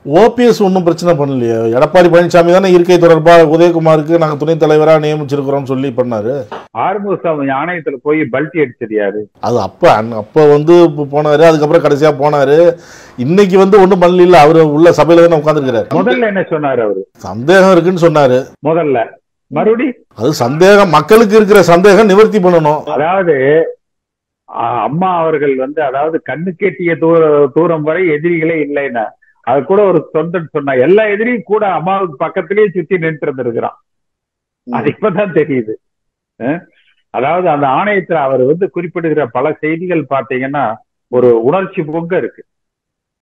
OPS ஒன்றும் பிரச்சனை பண்ணலையே எடப்பாடி பழனிசாமி தானே இருக்கை தொடர்பா உதயகுமாருக்கு நாங்கள் துணைத் தலைவராக நியமிச்சிருக்கிறோம்னு சொல்லி பண்ணாரு ஆறுமுகசாமி ஆணையத்துல போய் பல்ட்டி அடிச்சது யாரு அது அப்போ அப்போ வந்து இப்போ போனாரு அதுக்கப்புறம் கடைசியா போனாரு இன்னைக்கு வந்து ஒன்றும் பண்ணல அவர் உள்ள சபையில தானே உட்காந்துருக்கிறாரு முதல்ல என்ன சொன்னாரு அவரு சந்தேகம் இருக்குன்னு சொன்னாரு முதல்ல மறுபடி அது சந்தேகம் மக்களுக்கு இருக்கிற சந்தேகம் நிவர்த்தி பண்ணணும் அதாவது அ- அம்மா அவர்கள் வந்து அதாவது கண்ணு கேட்டிய தூர தூரம் வரை எதிரிகளே இல்லைன்னா அது கூட ஒரு தொண்டன் சொன்னா எல்லா எதிரியும் கூட அம்மாவுக்கு பக்கத்திலேயே சுத்தி நின்று இருந்திருக்கிறான் அது இப்பதான் தெரியுது அஹ்? அதாவது அந்த ஆணையத்துல அவர் வந்து குறிப்பிடுகிற பல செய்திகள் பாத்தீங்கன்னா ஒரு உணர்ச்சி பொங்க இருக்கு